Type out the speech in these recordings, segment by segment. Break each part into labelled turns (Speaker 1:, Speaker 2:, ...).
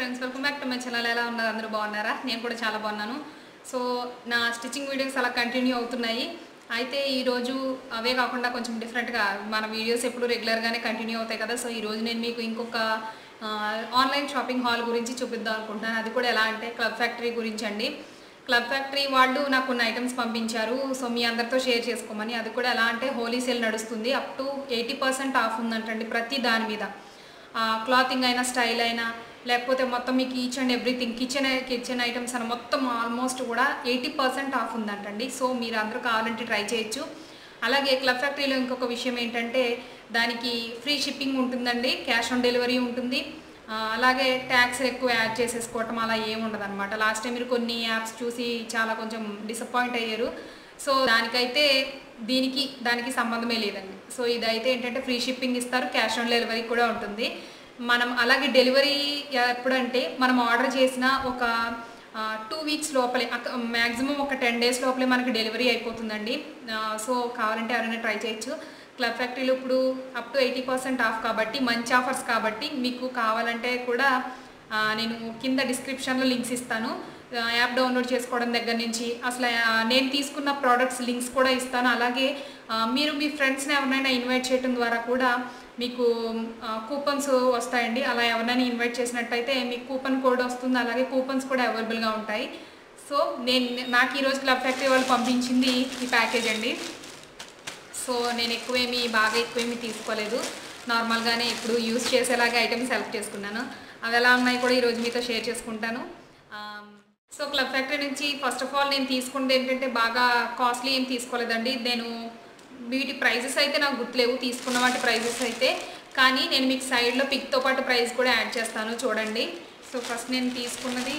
Speaker 1: friends welcome back to my channel ఎలా ఉన్నారు అందరూ బాగున్నారా నేను కూడా చాలా బాగున్నాను సో నా స్టిచ్చింగ్ వీడియోస్ అలా కంటిన్యూ అవుతున్నాయి అయితే ఈరోజు అవే కాకుండా కొంచెం డిఫరెంట్గా మన వీడియోస్ ఎప్పుడు రెగ్యులర్గానే కంటిన్యూ అవుతాయి కదా సో ఈరోజు నేను మీకు ఇంకొక ఆన్లైన్ షాపింగ్ హాల్ గురించి చూపిద్దాం అనుకుంటున్నాను అది కూడా ఎలా అంటే క్లబ్ ఫ్యాక్టరీ గురించి అండి క్లబ్ ఫ్యాక్టరీ వాళ్ళు నాకు కొన్ని ఐటమ్స్ పంపించారు సో మీ అందరితో షేర్ చేసుకోమని అది కూడా ఎలా అంటే హోలీ సేల్ నడుస్తుంది up to eighty percent off ఉందంటండి ప్రతి దాని మీద క్లాతింగ్ అయినా స్టైల్ అయినా లేకపోతే మొత్తం మీకు each and everything kitchen kitchen items అని మొత్తం ఆల్మోస్ట్ కూడా ఎయిటీ పర్సెంట్ ఆఫ్ ఉందంటండి సో మీరు అందరూ కావాలంటే ట్రై చేయొచ్చు అలాగే క్లబ్ ఫ్యాక్టరీలో ఇంకొక విషయం ఏంటంటే దానికి ఫ్రీ షిప్పింగ్ ఉంటుందండి క్యాష్ ఆన్ డెలివరీ ఉంటుంది ఆ, అలాగే ట్యాక్స్ ఎక్కువ యాడ్ చేసేసుకోవటం అలా ఏమి ఉండదు అనమాట లాస్ట్ టైం మీరు కొన్ని యాప్స్ చూసి చాలా కొంచెం డిసప్పాయింట్ అయ్యారు సో దానికైతే దీనికి దానికి సంబంధమే లేదండి సో ఇదైతే ఏంటంటే ఫ్రీ షిప్పింగ్ ఇస్తారు క్యాష్ ఆన్ డెలివరీ కూడా ఉంటుంది మనం అలాగే డెలివరీ ఎప్పుడంటే మనం ఆర్డర్ చేసిన ఒక టూ వీక్స్ లోపలే మ్యాక్సిమం ఒక టెన్ డేస్ లోపలే మనకి డెలివరీ అయిపోతుందండి ఆ, సో కావాలంటే ఎవరైనా ట్రై చేయొచ్చు క్లబ్ ఫ్యాక్టరీలో ఇప్పుడు up to eighty percent off కాబట్టి మంచి ఆఫర్స్ కాబట్టి మీకు కావాలంటే కూడా ఆ, నేను కింద డిస్క్రిప్షన్లో లింక్స్ ఇస్తాను ఆ, యాప్ డౌన్లోడ్ చేసుకోవడం దగ్గర నుంచి అసలు ఆ, నేను తీసుకున్న ప్రోడక్ట్స్ లింక్స్ కూడా ఇస్తాను అలాగే ఆ, మీరు మీ ఫ్రెండ్స్ని ఎవరినైనా ఇన్వైట్ చేయడం ద్వారా కూడా మీకు కూపన్స్ వస్తాయండి అలా ఎవరినైనా ఇన్వైట్ చేసినట్టయితే మీకు కూపన్ కోడ్ వస్తుంది అలాగే కూపన్స్ కూడా అవైలబుల్గా ఉంటాయి సో నేను నాకు ఈరోజు క్లబ్ ఫ్యాక్టరీ వాళ్ళు పంపించింది ఈ ప్యాకేజ్ అండి సో నేను ఎక్కువేమి బాగా ఎక్కువేమి తీసుకోలేదు నార్మల్గానే ఇప్పుడు యూస్ చేసేలాగా ఐటమ్స్ సెలెక్ట్ చేసుకున్నాను అవి ఎలా ఉన్నాయి కూడా ఈరోజు మీతో షేర్ చేసుకుంటాను ఆమ్, సో క్లబ్ ఫ్యాక్టరీ నుంచి ఫస్ట్ ఆఫ్ ఆల్ నేను తీసుకుంటే ఏంటంటే బాగా కాస్ట్లీ ఏం తీసుకోలేదండి నేను వీటి ప్రైజెస్ అయితే నాకు గుర్తులేవు తీసుకున్న వాటి ప్రైజెస్ అయితే కానీ నేను మీకు సైడ్లో పిక్తో పాటు ప్రైస్ కూడా యాడ్ చేస్తాను చూడండి సో ఫస్ట్ నేను తీసుకున్నది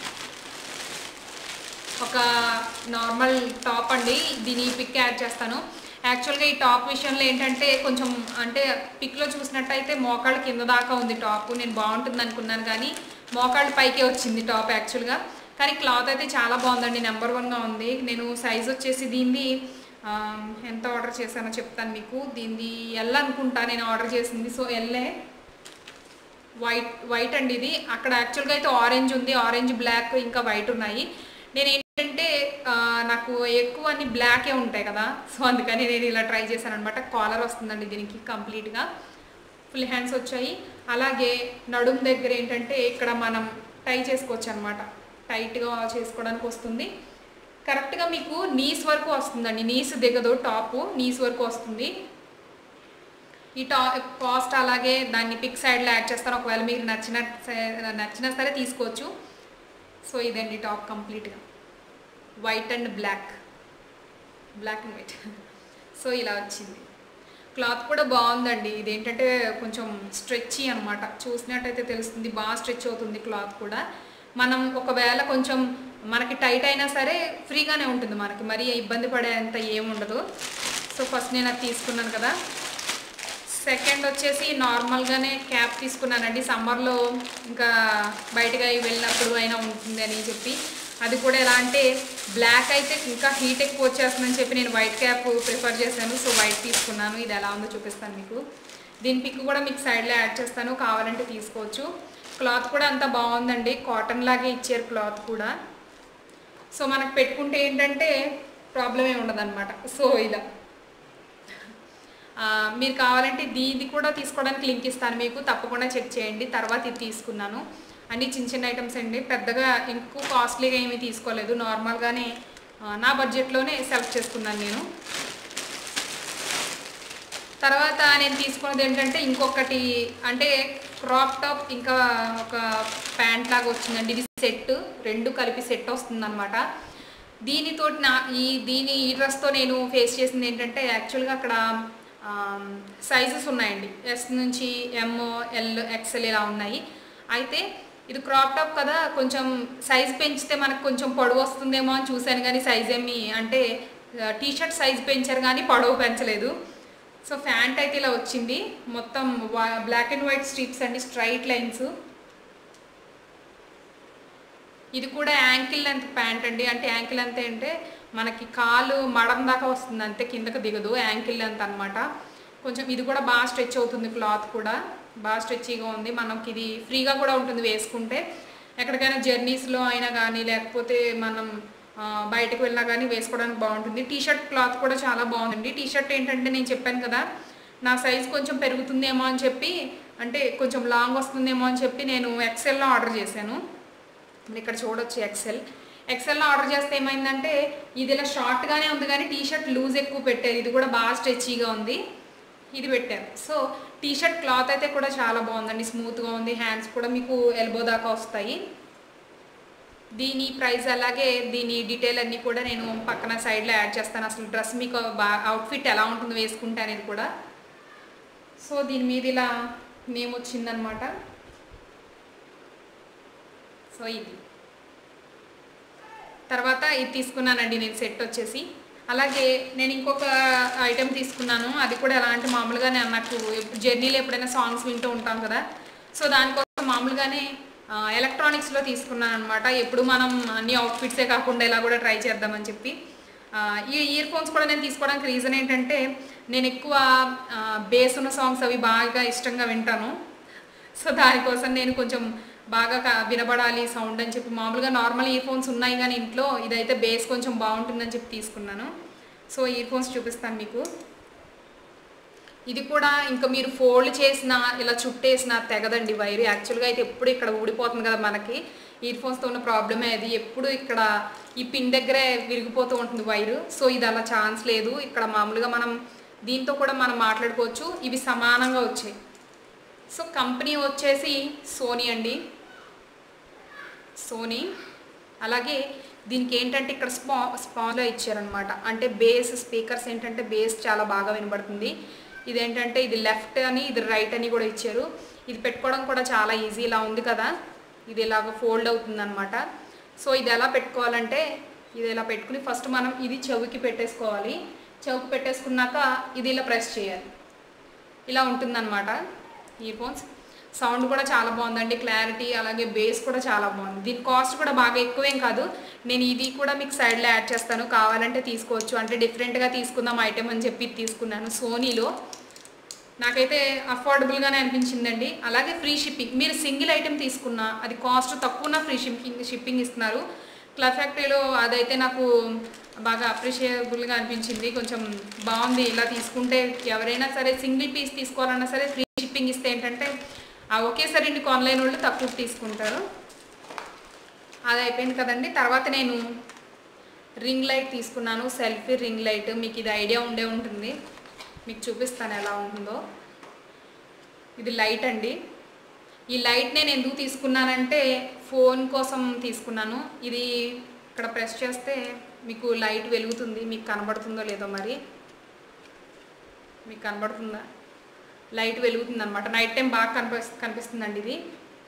Speaker 1: ఒక నార్మల్ టాప్ అండి దీని పిక్ యాడ్ చేస్తాను యాక్చువల్గా ఈ టాప్ విషయంలో ఏంటంటే కొంచెం అంటే పిక్లో చూసినట్టయితే మోకాళ్ళ కింద దాకా ఉంది టాప్ నేను బాగుంటుంది అనుకున్నాను కానీ మోకాళ్ళ పైకే వచ్చింది టాప్ యాక్చువల్గా కానీ క్లాత్ అయితే చాలా బాగుందండి నెంబర్ వన్గా ఉంది నేను సైజ్ వచ్చేసి దీన్ని ఆ, ఎంత ఆర్డర్ చేశానో చెప్తాను మీకు దీన్ని ఎల్ అనుకుంటా నేను ఆర్డర్ చేసింది సో ఎల్లే వైట్ వైట్ అండి ఇది అక్కడ యాక్చువల్గా అయితే ఆరెంజ్ ఉంది ఆరెంజ్ బ్లాక్ ఇంకా వైట్ ఉన్నాయి నేను ఏంటంటే ఆ, నాకు ఎక్కువ అన్ని బ్లాకే ఉంటాయి కదా సో అందుకని నేను ఇలా ట్రై చేశాను అనమాట కాలర్ వస్తుందండి దీనికి కంప్లీట్గా ఫుల్ హ్యాండ్స్ వచ్చాయి అలాగే నడుము దగ్గర ఏంటంటే ఇక్కడ మనం టై చేసుకోవచ్చు అనమాట టైట్గా చేసుకోవడానికి వస్తుంది కరెక్ట్గా మీకు నీస్ వరకు వస్తుందండి నీస్ దిగదు టాప్ నీస్ వరకు వస్తుంది ఈ టా కాస్ట్ అలాగే దాన్ని పిక్ సైడ్లో యాడ్ చేస్తాను ఒకవేళ మీకు నచ్చిన నచ్చినా సరే తీసుకోవచ్చు సో ఇదండి టాప్ కంప్లీట్గా white and black black and white so ఇలా వచ్చింది క్లాత్ కూడా బాగుందండి ఇది ఏంటంటే కొంచెం స్ట్రెచ్చి అనమాట చూసినట్టయితే తెలుస్తుంది బాగా స్ట్రెచ్ అవుతుంది క్లాత్ కూడా మనం ఒకవేళ కొంచెం మనకి టైట్ అయినా సరే ఫ్రీగానే ఉంటుంది మనకి మరీ ఇబ్బంది పడేంత ఏముండదు సో ఫస్ట్ నేను అది తీసుకున్నాను కదా సెకండ్ వచ్చేసి నార్మల్గానే క్యాప్ తీసుకున్నానండి సమ్మర్లో ఇంకా బయటగా వెళ్ళినప్పుడు అయినా ఉంటుంది అని చెప్పి అది కూడా ఎలా అంటే బ్లాక్ అయితే ఇంకా హీట్ ఎక్కువ వచ్చేస్తుందని చెప్పి నేను వైట్ క్యాప్ ప్రిఫర్ చేశాను సో వైట్ తీసుకున్నాను ఇది ఎలా ఉందో చూపిస్తాను మీకు దీని పిక్ కూడా మీకు సైడ్లో యాడ్ చేస్తాను కావాలంటే తీసుకోవచ్చు క్లాత్ కూడా అంత బాగుందండి కాటన్ లాగే ఇచ్చారు క్లాత్ కూడా సో మనకు పెట్టుకుంటే ఏంటంటే ప్రాబ్లం ఏమి ఉండదన్నమాట సో ఇలా ఆ, మీరు కావాలంటే దీది కూడా తీసుకోవడానికి లింక్ ఇస్తాను మీకు తప్పకుండా చెక్ చేయండి తర్వాత ఇది తీసుకున్నాను అన్ని చిన్న చిన్న ఐటమ్స్ అండి పెద్దగా ఎక్కువ కాస్ట్లీగా ఏమీ తీసుకోలేదు నార్మల్గానే ఆ, నా బడ్జెట్లోనే సెలెక్ట్ చేసుకున్నాను నేను తర్వాత నేను తీసుకున్నది ఏంటంటే ఇంకొకటి అంటే క్రాప్ టాప్ ఇంకా ఒక ప్యాంట్ లాగా వచ్చిందండి ఇది సెట్ రెండు కలిపి సెట్ వస్తుందన్నమాట దీనితో నా ఈ దీని ఈ డ్రెస్తో నేను ఫేస్ చేసింది ఏంటంటే యాక్చువల్గా అక్కడ సైజెస్ ఉన్నాయండి ఎస్ నుంచి ఎమ్ ఎల్ ఎక్స్ఎల్ ఇలా ఉన్నాయి అయితే ఇది క్రాప్ టాప్ కదా కొంచెం సైజ్ పెంచితే మనకు కొంచెం పొడవు వస్తుందేమో అని చూశాను కానీ సైజ్ ఏమి అంటే టీ షర్ట్ సైజ్ పెంచారు కానీ పొడవు పెంచలేదు సో ఫ్యాంట్ అయితే ఇలా వచ్చింది మొత్తం బ్లాక్ అండ్ వైట్ స్ట్రిప్స్ అండి స్ట్రైట్ లైన్స్ ఇది కూడా యాంకిల్ లెంత్ ప్యాంట్ అండి అంటే యాంకిల్ లెంత్ అంటే మనకి కాలు మడం దాకా వస్తుంది అంతే కిందకి దిగదు యాంకిల్ లెంత్ అనమాట కొంచెం ఇది కూడా బాగా స్ట్రెచ్ అవుతుంది క్లాత్ కూడా బాగా స్ట్రెచ్గా ఉంది మనకి ఇది ఫ్రీగా కూడా ఉంటుంది వేసుకుంటే ఎక్కడికైనా జర్నీస్లో అయినా కానీ లేకపోతే మనం ఆ, బయటకు వెళ్ళినా కానీ వేసుకోవడానికి బాగుంటుంది టీ షర్ట్ క్లాత్ కూడా చాలా బాగుందండి టీ షర్ట్ ఏంటంటే నేను చెప్పాను కదా నా సైజ్ కొంచెం పెరుగుతుందేమో అని చెప్పి అంటే కొంచెం లాంగ్ వస్తుందేమో అని చెప్పి నేను ఎక్సెల్లో ఆర్డర్ చేశాను మీరు ఇక్కడ చూడొచ్చు ఎక్సెల్ ఎక్సెల్లో ఆర్డర్ చేస్తే ఏమైందంటే ఇది ఇలా షార్ట్గానే ఉంది కానీ టీ షర్ట్ లూజ్ ఎక్కువ పెట్టారు ఇది కూడా బాగా స్ట్రెచీగా ఉంది ఇది పెట్టారు సో టీ షర్ట్ క్లాత్ అయితే కూడా చాలా బాగుందండి స్మూత్గా ఉంది హ్యాండ్స్ కూడా మీకు ఎల్బో దాకా వస్తాయి దీని ప్రైస్ అలాగే దీని డీటెయిల్ అన్నీ కూడా నేను పక్కన సైడ్లో యాడ్ చేస్తాను అసలు డ్రెస్ మీకు బాగా అవుట్ఫిట్ ఎలా ఉంటుంది వేసుకుంటే అనేది కూడా సో దీని మీద ఇలా నేమ్ వచ్చిందనమాట సో ఇది తర్వాత ఇది తీసుకున్నానండి నేను సెట్ వచ్చేసి అలాగే నేను ఇంకొక ఐటెం తీసుకున్నాను అది కూడా ఎలా అంటే మామూలుగా నేను నాకు జర్నీలో ఎప్పుడైనా సాంగ్స్ వింటూ ఉంటాం కదా సో దానికోసం మామూలుగానే ఎలక్ట్రానిక్స్లో తీసుకున్నాను అనమాట ఎప్పుడు మనం అన్ని అవుట్ఫిట్సే కాకుండా ఇలా కూడా ట్రై చేద్దామని చెప్పి ఆ, ఈ ఇయర్ ఫోన్స్ కూడా నేను తీసుకోవడానికి రీజన్ ఏంటంటే నేను ఎక్కువ బేస్ ఉన్న సాంగ్స్ అవి బాగా ఇష్టంగా వింటాను సో దానికోసం నేను కొంచెం బాగా క- వినబడాలి సౌండ్ అని చెప్పి మామూలుగా నార్మల్ ఇయర్ ఫోన్స్ ఉన్నాయి కానీ ఇంట్లో ఇదైతే బేస్ కొంచెం బాగుంటుందని చెప్పి తీసుకున్నాను సో ఇయర్ ఫోన్స్ చూపిస్తాను మీకు ఇది కూడా ఇంకా మీరు ఫోల్డ్ చేసిన ఇలా చుట్టేసిన తెగదండి వైర్ యాక్చువల్గా అయితే ఎప్పుడు ఇక్కడ ఊడిపోతుంది కదా మనకి ఇయర్ ఫోన్స్తో ఉన్న ప్రాబ్లమే అది ఎప్పుడు ఇక్కడ ఈ పిన్ దగ్గరే విరిగిపోతూ ఉంటుంది వైరు సో ఇది అలా ఛాన్స్ లేదు ఇక్కడ మామూలుగా మనం దీంతో కూడా మనం మాట్లాడుకోవచ్చు ఇవి సమానంగా వచ్చాయి సో కంపెనీ వచ్చేసి సోనీ అండి సోనీ అలాగే దీనికి ఏంటంటే ఇక్కడ స్పా స్పాన్లో ఇచ్చారనమాట అంటే బేస్ స్పీకర్స్ ఏంటంటే బేస్ చాలా బాగా వినబడుతుంది ఇదేంటంటే ఇది లెఫ్ట్ అని ఇది రైట్ అని కూడా ఇచ్చారు ఇది పెట్టుకోవడం కూడా చాలా ఈజీ ఇలా ఉంది కదా ఇది ఇలాగ ఫోల్డ్ అవుతుంది అనమాట సో ఇది ఎలా పెట్టుకోవాలంటే ఇది ఇలా పెట్టుకుని ఫస్ట్ మనం ఇది చెవికి పెట్టేసుకోవాలి చెవికి పెట్టేసుకున్నాక ఇది ఇలా ప్రెస్ చేయాలి ఇలా ఉంటుందన్నమాట ఇయర్ ఫోన్స్ సౌండ్ కూడా చాలా బాగుందండి క్లారిటీ అలాగే బేస్ కూడా చాలా బాగుంది దీని కాస్ట్ కూడా బాగా ఎక్కువేం కాదు నేను ఇది కూడా మీకు సైడ్లో యాడ్ చేస్తాను కావాలంటే తీసుకోవచ్చు అంటే డిఫరెంట్గా తీసుకుందాం ఐటెం అని చెప్పి ఇది తీసుకున్నాను సోనీలో నాకైతే అఫోర్డబుల్గానే అనిపించిందండి అలాగే ఫ్రీ షిప్పింగ్ మీరు సింగిల్ ఐటెం తీసుకున్నా అది కాస్ట్ తక్కువ ఫ్రీ షిప్పింగ్ షిప్పింగ్ ఇస్తున్నారు క్లబ్ ఫ్యాక్టరీలో అదైతే నాకు బాగా అప్రిషియబుల్గా అనిపించింది కొంచెం బాగుంది ఇలా తీసుకుంటే ఎవరైనా సరే సింగిల్ పీస్ తీసుకోవాలన్నా సరే ఫ్రీ షిప్పింగ్ ఇస్తే ఏంటంటే ఆ ఒకేసారి ఇంటికి ఆన్లైన్ వాళ్ళు తక్కువ తీసుకుంటారు అది అయిపోయింది కదండి తర్వాత నేను రింగ్ లైట్ తీసుకున్నాను సెల్ఫీ రింగ్ లైట్ మీకు ఇది ఐడియా ఉండే ఉంటుంది మీకు చూపిస్తాను ఎలా ఉంటుందో ఇది లైట్ అండి ఈ లైట్ నేను ఎందుకు తీసుకున్నానంటే ఫోన్ కోసం తీసుకున్నాను ఇది ఇక్కడ ప్రెస్ చేస్తే మీకు లైట్ వెలుగుతుంది మీకు కనబడుతుందో లేదో మరి మీకు కనబడుతుందా లైట్ వెలుగుతుంది అనమాట నైట్ టైం బాగా కనిపి కనిపిస్తుందండి ఇది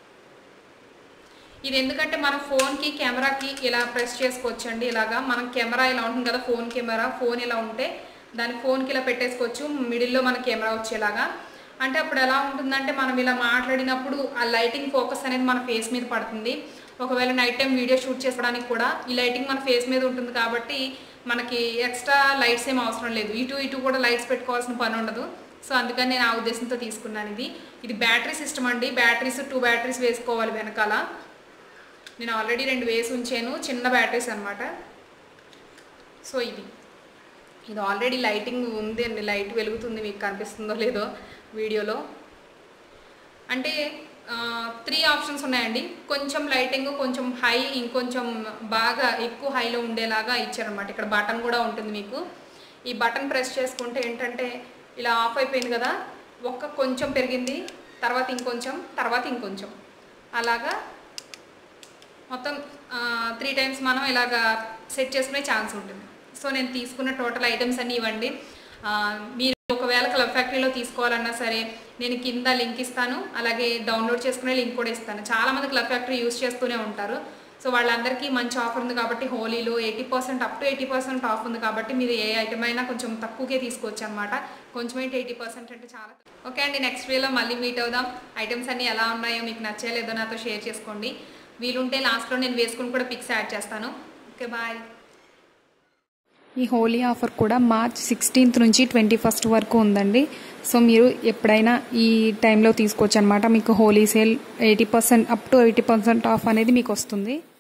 Speaker 1: ఇది ఎందుకంటే మన ఫోన్కి కెమెరాకి ఇలా ప్రెస్ చేసుకోవచ్చండి ఇలాగా మనం కెమెరా ఇలా ఉంటుంది కదా ఫోన్ కెమెరా ఫోన్ ఇలా ఉంటే దాని ఫోన్కి ఇలా పెట్టేసుకోవచ్చు మిడిల్లో మన కెమెరా వచ్చేలాగా అంటే అప్పుడు ఎలా ఉంటుందంటే మనం ఇలా మాట్లాడినప్పుడు ఆ లైటింగ్ ఫోకస్ అనేది మన ఫేస్ మీద పడుతుంది ఒకవేళ నైట్ టైం వీడియో షూట్ చేసుకోవడానికి కూడా ఈ లైటింగ్ మన ఫేస్ మీద ఉంటుంది కాబట్టి మనకి ఎక్స్ట్రా లైట్స్ ఏం అవసరం లేదు ఇటు ఇటు కూడా లైట్స్ పెట్టుకోవాల్సిన పని ఉండదు సో అందుకని నేను ఆ ఉద్దేశంతో తీసుకున్నాను ఇది ఇది బ్యాటరీ సిస్టమ్ అండి బ్యాటరీస్ టూ బ్యాటరీస్ వేసుకోవాలి వెనకాల నేను ఆల్రెడీ రెండు వేసి ఉంచాను చిన్న బ్యాటరీస్ అనమాట సో ఇది ఇది ఆల్రెడీ లైటింగ్ ఉంది అండి లైట్ వెలుగుతుంది మీకు కనిపిస్తుందో లేదో వీడియోలో అంటే త్రీ ఆప్షన్స్ ఉన్నాయండి కొంచెం లైటింగ్ కొంచెం హై ఇంకొంచెం బాగా ఎక్కువ హైలో ఉండేలాగా ఇచ్చారనమాట ఇక్కడ బటన్ కూడా ఉంటుంది మీకు ఈ బటన్ ప్రెస్ చేసుకుంటే ఏంటంటే ఇలా ఆఫ్ అయిపోయింది కదా ఒక్క కొంచెం పెరిగింది తర్వాత ఇంకొంచెం తర్వాత ఇంకొంచెం అలాగా మొత్తం త్రీ టైమ్స్ మనం ఇలాగా సెట్ చేసుకునే ఛాన్స్ ఉంటుంది సో నేను తీసుకున్న టోటల్ ఐటమ్స్ అన్నీ ఇవ్వండి ఆ, మీరు ఒకవేళ క్లబ్ ఫ్యాక్టరీలో తీసుకోవాలన్నా సరే నేను కింద లింక్ ఇస్తాను అలాగే డౌన్లోడ్ చేసుకునే లింక్ కూడా ఇస్తాను చాలామంది క్లబ్ ఫ్యాక్టరీ యూస్ చేస్తూనే ఉంటారు సో వాళ్ళందరికీ మంచి ఆఫర్ ఉంది కాబట్టి హోలీలో eighty percent up to eighty percent off ఉంది కాబట్టి మీరు ఏ ఐటమ్ అయినా కొంచెం తక్కువకే తీసుకోవచ్చు అనమాట కొంచెం ఏంటి ఎయిటీ పర్సెంట్ అంటే చాలా ఓకే అండి నెక్స్ట్ వీలో మళ్ళీ మీట్ అవుదాం ఐటమ్స్ అన్నీ ఎలా ఉన్నాయో మీకు నచ్చలేదో నాతో షేర్ చేసుకోండి వీలుంటే లాస్ట్లో నేను వేసుకుని కూడా పిక్స్ యాడ్ చేస్తాను ఓకే బాయ్ ఈ హోలీ ఆఫర్ కూడా మార్చ్ సిక్స్టీన్త్ నుంచి ట్వంటీ ఫస్ట్ వరకు ఉందండి సో మీరు ఎప్పుడైనా ఈ టైంలో తీసుకోవచ్చు అనమాట మీకు Holi sale eighty percent up to eighty percent off అనేది మీకు వస్తుంది